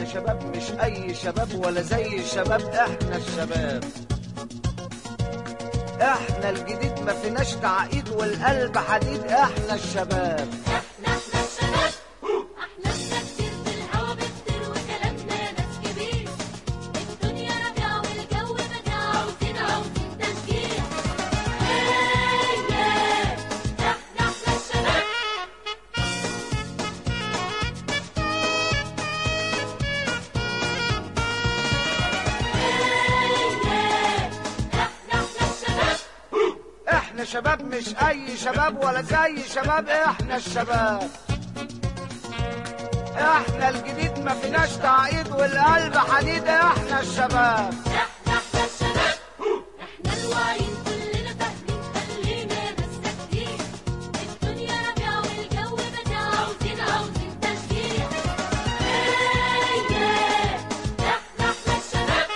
شباب مش اي شباب ولا زي الشباب احنا الشباب احنا الجديد ما فيناش تعقيد والقلب حديد احنا الشباب احنا احنا الشباب احلامنا كتير في الهوا بتطير وكلامنا ناس كبير الدنيا ربيع والجو بديع عاوزين عاوزين تشجيع هاي ياي احنا احنا الشباب هاي ياي احنا احنا الشباب احنا شباب مش اي شباب ولا زي شباب احنا الشباب احنا الجديد ما فيناش تعقيد والقلب حديد احنا الشباب احنا احنا الشباب احنا الواعيين كلنا فاهمين خلينا ناس ساكتين الدنيا ربيع والجو بديع عاوزين عاوزين تشجيع هاي ياي احنا احنا الشباب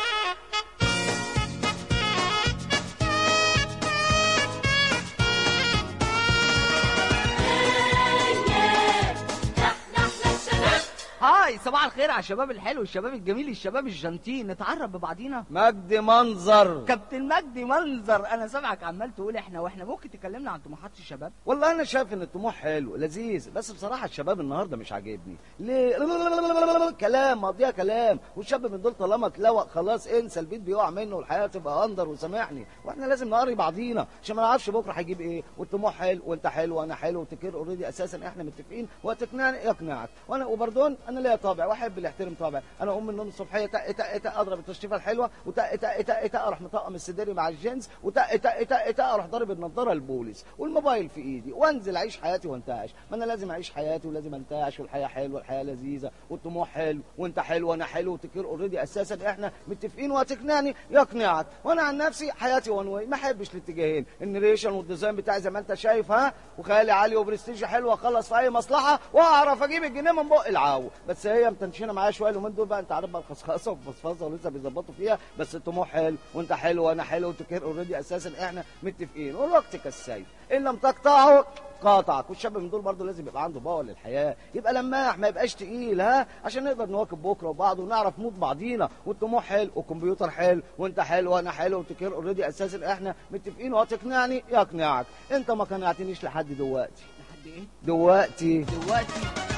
هاي ياي احنا احنا الشباب هاي صباح الخير على الشباب الحلو الشباب الجميل الشباب الجنتين نتعرف ببعضينا مجدي منظر كابتن مجدي منظر انا سامعك عمال تقول احنا واحنا ممكن تكلمنا عن طموحات الشباب والله انا شايف ان الطموح حلو لذيذ بس بصراحه الشباب النهارده مش عاجبني ليه كلام مقضيها كلام والشاب من دول طالما اتلوق خلاص انسى البيت بيقع منه والحياه تبقى اندر وسامحني واحنا لازم نقري بعضينا عشان ما نعرفش بكره هيجيب ايه والطموح حلو وانت حلو وانا حلو وتكير اوريدي اساسا احنا متفقين وهتقنعني يقنعك وانا وبردون انا ليا طابع واحب اللي يحترم طابع انا اقوم من النوم الصبحيه تا تا تا اضرب التشريفه الحلوه وتا تا تا تا اروح مطقم السديري مع الجينز وتا تا تا تا اروح ضارب النضاره البوليس والموبايل في ايدي وانزل اعيش حياتي وانتعش ما انا لازم اعيش حياتي ولازم انتعش والحياه حلوه والحياه لذيذه والطموح حلو وانت حلو وانا حلو وتكير اوريدي اساسا احنا متفقين وهتقنعني يقنعك وانا عن نفسي حياتي وان واي ما احبش الاتجاهين النريشن والديزاين بتاعي زي ما انت شايف ها وخيالي عالي وبرستيج حلو اخلص في اي مصلحه واعرف اجيب الجنيه من بق العو بس هي متنشنه معايا شويه اليومين دول بقى انت عارف بقى الخصخصه والفصفصه ولسه بيظبطوا فيها بس الطموح حلو وانت حلو وانا حلو وتكير اوريدي اساسا احنا متفقين والوقت كالسيف ان لم تقطعه قاطعك والشاب من دول برضه لازم يبقى عنده باور للحياه يبقى لماح ما يبقاش تقيل ها عشان نقدر نواكب بكره وبعض ونعرف نموت بعضينا والطموح حلو والكمبيوتر حلو وانت حلو وانا حلو وتكير اوريدي اساسا احنا متفقين وهتقنعني يقنعك انت ما قنعتنيش لحد دلوقتي لحد ايه دلوقتي دلوقتي